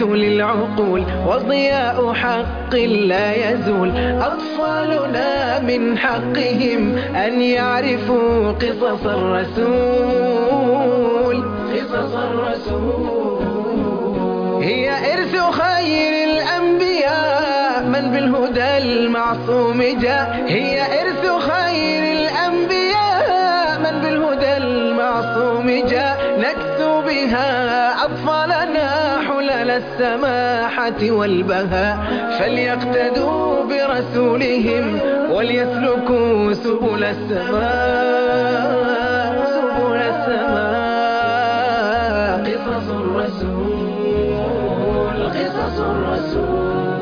للعقول وضياء حق لا يزول أطفالنا من حقهم أن يعرفوا قصص الرسول قصص الرسول هي إرث خير الأنبياء من بالهدى المعصوم جاء هي إرث خير الأنبياء من بالهدى المعصوم جاء نكسو بها أطفالنا حلل السماحة والبهاء فليقتدوا برسولهم وليسلكوا سبل السماء سبل السماء قصص الرسول قصص الرسول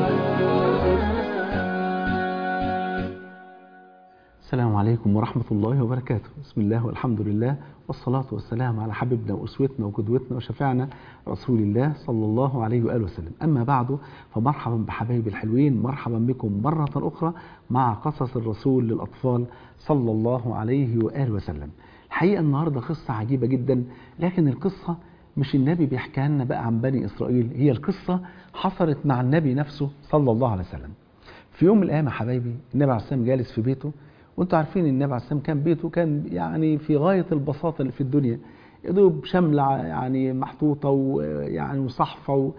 السلام عليكم ورحمة الله وبركاته بسم الله والحمد لله والصلاة والسلام على حبيبنا وأسوتنا وقدوتنا وشفيعنا رسول الله صلى الله عليه وآله وسلم أما بعد فمرحبا بحبايبي الحلوين مرحبا بكم مرة أخرى مع قصص الرسول للأطفال صلى الله عليه وآله وسلم الحقيقة النهاردة قصة عجيبة جدا لكن القصة مش النبي بيحكي لنا بقى عن بني إسرائيل هي القصة حصلت مع النبي نفسه صلى الله عليه وسلم في يوم من الأيام يا حبايبي النبي عليه السلام جالس في بيته وانتوا عارفين ان النبي عليه السلام كان بيته كان يعني في غاية البساطة اللي في الدنيا يدوب شملة يعني محطوطة ويعني وصحفة و-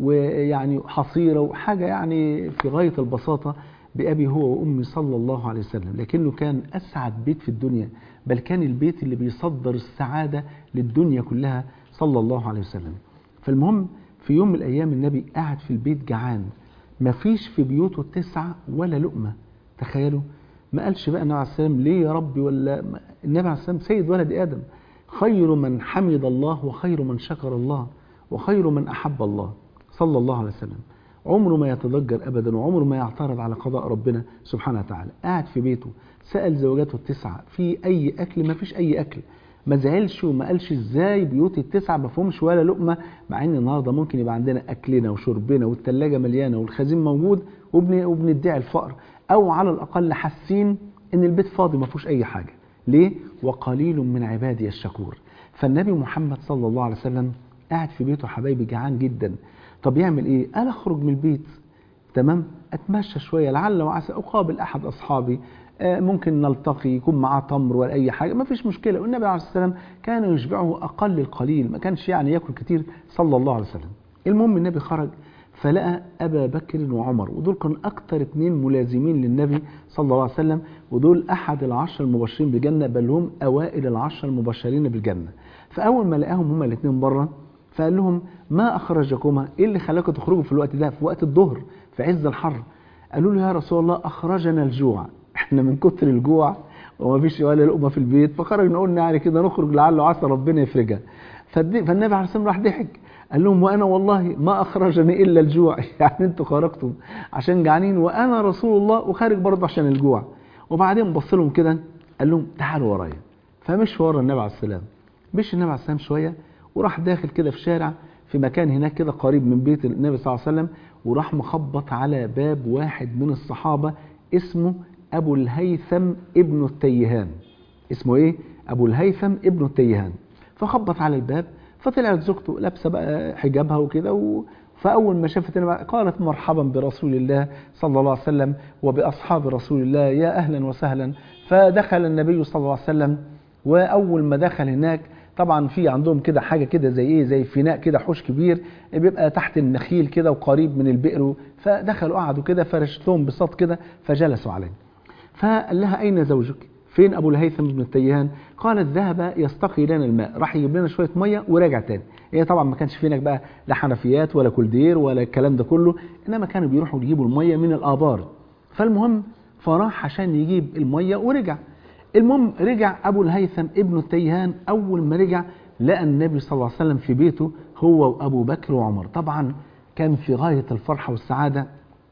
ويعني حصيرة وحاجة يعني في غاية البساطة بأبي هو وأمي صلى الله عليه وسلم لكنه كان أسعد بيت في الدنيا بل كان البيت اللي بيصدر السعادة للدنيا كلها صلى الله عليه وسلم فالمهم في يوم من الأيام النبي قاعد في البيت جعان مفيش في بيوته تسعة ولا لقمة تخيلوا ما قالش بقى النبي عليه السلام ليه يا ربي ولا ما- النبي عليه السلام سيد ولد آدم خير من حمد الله وخير من شكر الله وخير من أحب الله صلى الله عليه وسلم عمره ما يتضجر أبدا وعمره ما يعترض على قضاء ربنا سبحانه وتعالى قاعد في بيته سأل زوجاته التسعة في أي أكل ما فيش أي أكل ما زعلش وما قالش ازاي بيوت التسعة ما فيهمش ولا لقمة مع ان النهارده ممكن يبقى عندنا اكلنا وشربنا والثلاجة مليانة والخزين موجود وبن- وبندعي الفقر او على الاقل حاسين ان البيت فاضي ما فيهوش اي حاجة ليه وقليل من عبادي الشكور فالنبي محمد صلى الله عليه وسلم قاعد في بيته حبايبي جعان جدا طب يعمل ايه قال اخرج من البيت تمام اتمشى شويه لعل وعسى اقابل احد اصحابي آه، ممكن نلتقي يكون معاه تمر ولا اي حاجه ما فيش مشكله والنبي عليه الصلاه والسلام كان يشبعه اقل القليل ما كانش يعني ياكل كتير صلى الله عليه وسلم المهم النبي خرج فلقى ابا بكر وعمر ودول كانوا اكتر اتنين ملازمين للنبي صلى الله عليه وسلم ودول احد العشر المبشرين بالجنه بل هم اوائل العشر المبشرين بالجنه فاول ما لقاهم هما الاثنين بره فقال لهم ما اخرجكما ايه اللي خلاكم تخرجوا في الوقت ده في وقت الظهر في عز الحر قالوا له يا رسول الله اخرجنا الجوع احنا من كتر الجوع وما فيش ولا لقمه في البيت فخرجنا قلنا يعني كده نخرج لعل وعسى ربنا يفرجها فالد- فالنبي عليه الصلاه والسلام راح ضحك قال لهم وانا والله ما اخرجني الا الجوع يعني انتوا خرجتم عشان جعانين وانا رسول الله وخارج برضه عشان الجوع وبعدين بص لهم كده قال لهم تعالوا ورايا فمشوا ورا النبي عليه السلام مشي النبي عليه السلام شويه وراح داخل كده في شارع في مكان هناك كده قريب من بيت النبي صلى الله عليه وسلم وراح مخبط على باب واحد من الصحابه اسمه ابو الهيثم ابن التيهان اسمه ايه ابو الهيثم ابن التيهان فخبط على الباب فطلعت زوجته لابسه بقى حجابها وكده و... فاول ما شافت النبي قالت مرحبا برسول الله صلى الله عليه وسلم وباصحاب رسول الله يا اهلا وسهلا فدخل النبي صلى الله عليه وسلم واول ما دخل هناك طبعا في عندهم كده حاجه كده زي ايه زي فناء كده حوش كبير بيبقى تحت النخيل كده وقريب من البئر فدخلوا قعدوا كده فرشت لهم بساط كده فجلسوا عليه فقال لها أين زوجك فين أبو الهيثم بن التيهان قالت ذهب يستقي لنا الماء راح يجيب لنا شوية مية ورجع تاني هي طبعا ما كانش فينك بقى لا حنفيات ولا كولدير ولا الكلام ده كله إنما كانوا بيروحوا يجيبوا المية من الآبار فالمهم فراح عشان يجيب المية ورجع المهم رجع أبو الهيثم ابن التيهان أول ما رجع لقى النبي صلى الله عليه وسلم في بيته هو وأبو بكر وعمر طبعا كان في غاية الفرحة والسعادة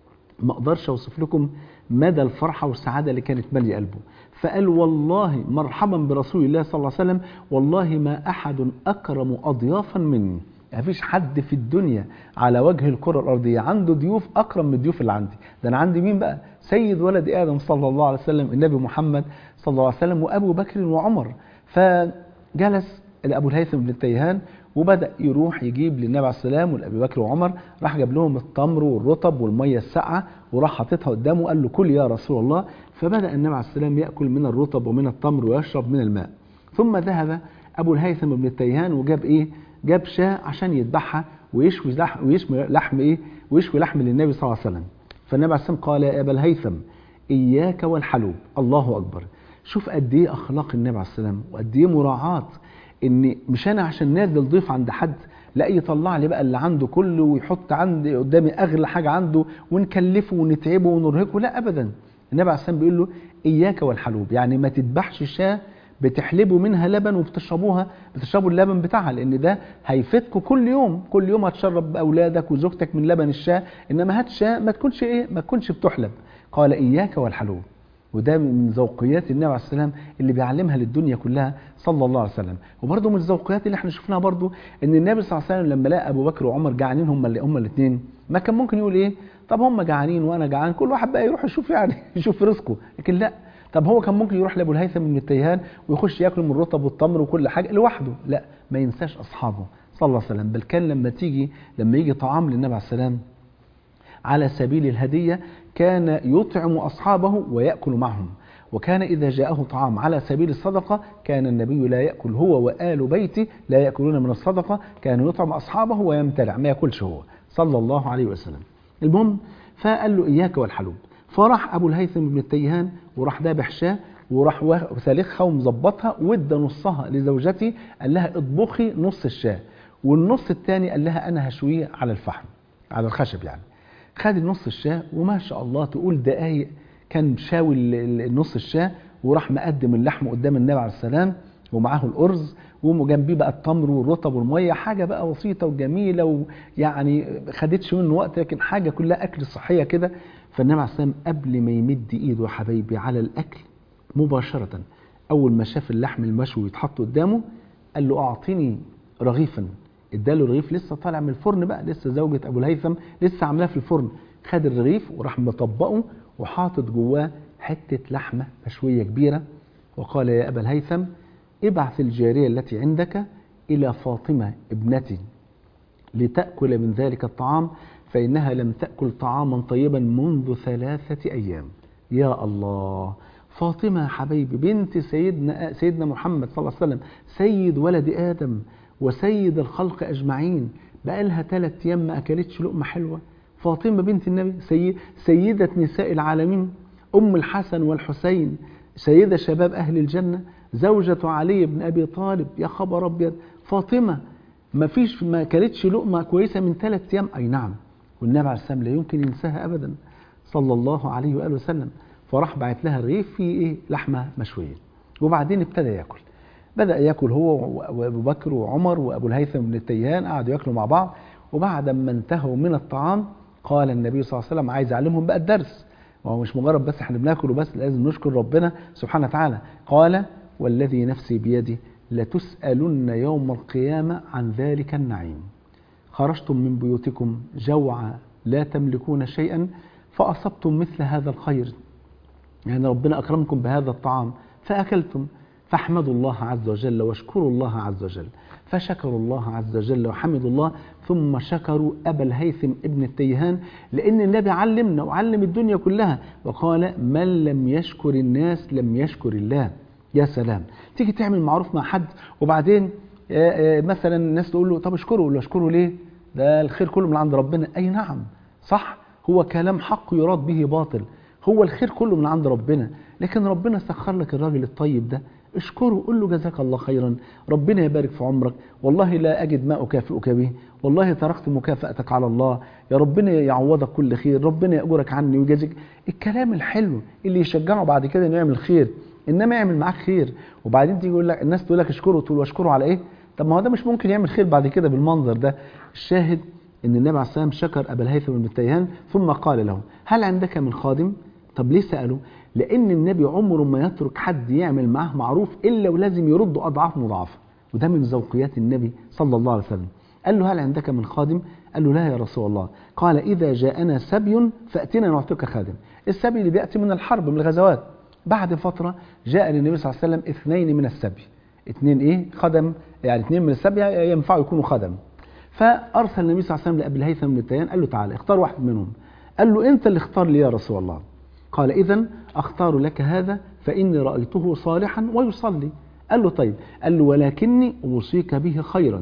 ما اقدرش اوصف لكم مدى الفرحه والسعاده اللي كانت ماليه قلبه فقال والله مرحبا برسول الله صلى الله عليه وسلم والله ما احد اكرم اضيافا مني ما فيش حد في الدنيا على وجه الكره الارضيه عنده ضيوف اكرم من الضيوف اللي عندي ده انا عندي مين بقى سيد ولد ادم صلى الله عليه وسلم النبي محمد صلى الله عليه وسلم وابو بكر وعمر فجلس ابو الهيثم بن التيهان وبدأ يروح يجيب للنبي عليه السلام والأبي بكر وعمر راح جاب لهم التمر والرطب والمية الساقعة وراح حاططها قدامه وقال له كل يا رسول الله فبدأ النبي عليه السلام يأكل من الرطب ومن التمر ويشرب من الماء ثم ذهب أبو الهيثم بن التيهان وجاب إيه جاب شاة عشان يذبحها ويشوي لحم ويشوي لحم إيه ويشوي لحم للنبي صلى الله عليه وسلم فالنبي عليه السلام قال يا أبا الهيثم إياك والحلوب الله أكبر شوف قد إيه أخلاق النبي عليه السلام وقد إيه مراعاة إن مش أنا عشان نازل ضيف عند حد لا يطلع لي بقى اللي عنده كله ويحط عندي قدامي أغلى حاجة عنده ونكلفه ونتعبه ونرهقه لا أبدا النبي عليه السلام بيقول له إياك والحلوب يعني ما تذبحش شاة بتحلبوا منها لبن وبتشربوها بتشربوا اللبن بتاعها لان ده هيفيدكم كل يوم كل يوم هتشرب اولادك وزوجتك من لبن الشاة انما هات شاة ما تكونش ايه ما تكونش بتحلب قال اياك والحلوب وده من ذوقيات النبي عليه السلام اللي بيعلمها للدنيا كلها صلى الله عليه وسلم وبرده من الذوقيات اللي احنا شفناها برده ان النبي صلى الله عليه وسلم لما لقى ابو بكر وعمر جعانين هم اللي هم الاثنين ما كان ممكن يقول ايه طب هم جعانين وانا جعان كل واحد بقى يروح يشوف يعني يشوف رزقه لكن لا طب هو كان ممكن يروح لابو الهيثم بن التيهان ويخش ياكل من الرطب والتمر وكل حاجه لوحده لا ما ينساش اصحابه صلى الله عليه وسلم بل كان لما تيجي لما يجي طعام للنبي عليه السلام على سبيل الهديه كان يطعم اصحابه وياكل معهم وكان إذا جاءه طعام على سبيل الصدقة كان النبي لا يأكل هو وآل بيته لا يأكلون من الصدقة كان يطعم أصحابه ويمتلع ما يأكلش هو صلى الله عليه وسلم المهم فقال له إياك والحلوب فراح أبو الهيثم بن التيهان وراح ذابح شاه وراح سالخها ومظبطها وادى نصها لزوجتي قال لها اطبخي نص الشاه والنص الثاني قال لها أنا هشويه على الفحم على الخشب يعني خد النص الشاه وما شاء الله تقول دقايق كان شاوي النص الشاه وراح مقدم اللحم قدام النبي عليه السلام ومعاه الأرز وجنبيه بقى التمر والرطب والميه حاجه بقى بسيطه وجميله ويعني خدتش منه وقت لكن حاجه كلها اكل صحيه كده فالنبي عليه السلام قبل ما يمد ايده يا حبايبي على الاكل مباشره اول ما شاف اللحم المشوي يتحط قدامه قال له اعطني رغيفا اداله رغيف لسه طالع من الفرن بقى لسه زوجة ابو الهيثم لسه عاملاه في الفرن خد الرغيف وراح مطبقه وحاطط جواه حته لحمه مشويه كبيره وقال يا ابا الهيثم ابعث الجارية التي عندك إلى فاطمة ابنتي لتأكل من ذلك الطعام فإنها لم تأكل طعاما طيبا منذ ثلاثة أيام يا الله فاطمة حبيبي بنت سيدنا, سيدنا محمد صلى الله عليه وسلم سيد ولد آدم وسيد الخلق أجمعين بقالها ثلاث أيام ما أكلتش لقمة حلوة فاطمة بنت النبي سيد سيدة نساء العالمين أم الحسن والحسين سيدة شباب أهل الجنة زوجة علي بن أبي طالب يا خبر أبيض فاطمة ما فيش ما كلتش لقمة كويسة من ثلاث أيام أي نعم والنبي عليه السلام لا يمكن ينساها أبدا صلى الله عليه وآله وسلم فراح بعت لها رغيف فيه إيه لحمة مشوية وبعدين ابتدى ياكل بدأ ياكل هو وأبو بكر وعمر وأبو الهيثم بن التيهان قعدوا ياكلوا مع بعض وبعد ما انتهوا من الطعام قال النبي صلى الله عليه وسلم عايز يعلمهم بقى الدرس وهو مش مجرد بس احنا بناكل وبس لازم نشكر ربنا سبحانه وتعالى قال والذي نفسي بيده لتسألن يوم القيامة عن ذلك النعيم خرجتم من بيوتكم جوعا لا تملكون شيئا فأصبتم مثل هذا الخير يعني ربنا أكرمكم بهذا الطعام فأكلتم فاحمدوا الله عز وجل واشكروا الله عز وجل فشكروا الله عز وجل وحمدوا الله ثم شكروا أبا الهيثم ابن التيهان لأن النبي علمنا وعلم الدنيا كلها وقال من لم يشكر الناس لم يشكر الله يا سلام تيجي تعمل معروف مع حد وبعدين مثلا الناس تقول له طب اشكره يقول له اشكره ليه ده الخير كله من عند ربنا أي نعم صح هو كلام حق يراد به باطل هو الخير كله من عند ربنا لكن ربنا سخر لك الراجل الطيب ده اشكره قل له جزاك الله خيرا ربنا يبارك في عمرك والله لا أجد ما أكافئك به والله تركت مكافأتك على الله يا ربنا يعوضك كل خير ربنا يأجرك عني ويجازيك الكلام الحلو اللي يشجعه بعد كده انه يعمل خير انما يعمل معاك خير وبعدين تيجي يقول لك الناس تقول لك اشكره تقول واشكره على ايه طب ما هو ده مش ممكن يعمل خير بعد كده بالمنظر ده الشاهد ان النبي عليه السلام شكر ابا الهيثم بن التيهان ثم قال له هل عندك من خادم طب ليه سأله لأن النبي عمره ما يترك حد يعمل معاه معروف إلا ولازم يرد أضعاف مضاعفة وده من ذوقيات النبي صلى الله عليه وسلم قال له هل عندك من خادم قال له لا يا رسول الله قال إذا جاءنا سبي فأتنا نعطيك خادم السبي اللي بيأتي من الحرب من الغزوات بعد فترة جاء للنبي صلى الله عليه وسلم اثنين من السبي اتنين ايه خدم يعني اتنين من السبع ينفعوا يكونوا خدم فارسل النبي صلى الله عليه وسلم لابي الهيثم بن التيان قال له تعالى اختار واحد منهم قال له انت اللي اختار لي يا رسول الله قال اذا اختار لك هذا فاني رايته صالحا ويصلي قال له طيب قال له ولكني اوصيك به خيرا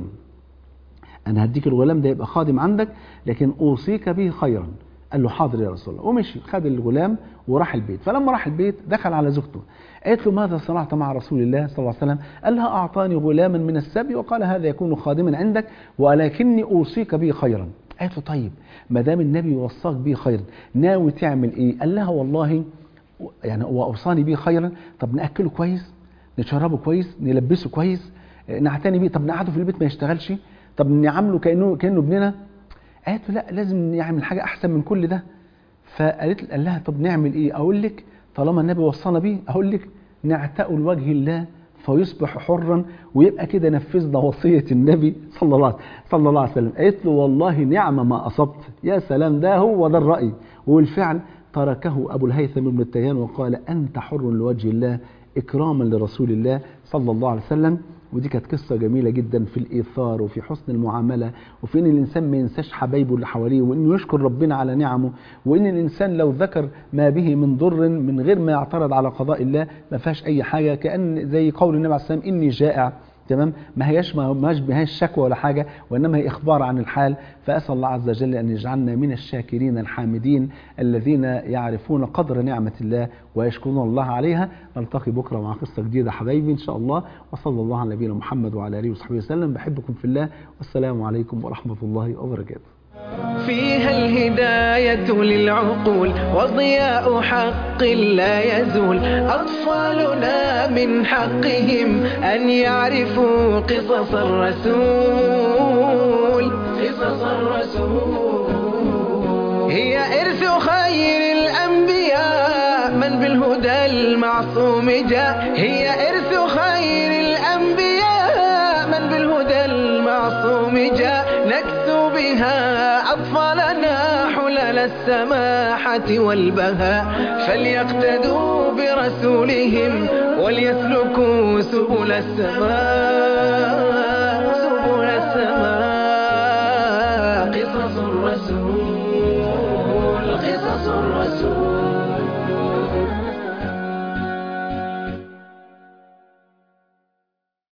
انا هديك الغلام ده يبقى خادم عندك لكن اوصيك به خيرا قال له حاضر يا رسول الله ومشي خد الغلام وراح البيت فلما راح البيت دخل على زوجته قالت له ماذا صنعت مع رسول الله صلى الله عليه وسلم قال لها أعطاني غلاما من السبي وقال هذا يكون خادما عندك ولكني أوصيك به خيرا قالت له طيب ما دام النبي وصاك به خيرا ناوي تعمل ايه قال لها والله يعني هو اوصاني به خيرا طب ناكله كويس نشربه كويس نلبسه كويس نعتني بيه طب نقعده في البيت ما يشتغلش طب نعامله كانه كانه ابننا قالت له لا لازم نعمل حاجه احسن من كل ده فقالت قال لها طب نعمل ايه اقول لك طالما النبي وصانا بيه اقول لك نعتقه لوجه الله فيصبح حرا ويبقى كده نفذنا وصية النبي صلى الله صلى الله عليه وسلم قالت له والله نعم ما أصبت يا سلام ده هو ده الرأي وبالفعل تركه أبو الهيثم بن التيان وقال أنت حر لوجه الله إكراما لرسول الله صلى الله عليه وسلم ودي كانت قصة جميلة جدا في الإيثار وفي حسن المعاملة وفي إن الإنسان ما ينساش حبايبه اللي حواليه وإنه يشكر ربنا على نعمه وإن الإنسان لو ذكر ما به من ضر من غير ما يعترض على قضاء الله ما فيهاش أي حاجة كأن زي قول النبي عليه الصلاة والسلام إني جائع تمام ما هياش ما هياش شكوى ولا حاجه وانما هي اخبار عن الحال فاسال الله عز وجل ان يجعلنا من الشاكرين الحامدين الذين يعرفون قدر نعمه الله ويشكرون الله عليها نلتقي بكره مع قصه جديده حبايبي ان شاء الله وصلى الله على نبينا محمد وعلى اله وصحبه وسلم بحبكم في الله والسلام عليكم ورحمه الله وبركاته فيها الهداية للعقول وضياء حق لا يزول أطفالنا من حقهم أن يعرفوا قصص الرسول قصص الرسول هي إرث خير الأنبياء من بالهدى المعصوم جاء هي إرث خير الأنبياء من بالهدى المعصوم جاء نكسو بها أطفالنا حلل السماحة والبهاء فليقتدوا برسولهم وليسلكوا سبل السماء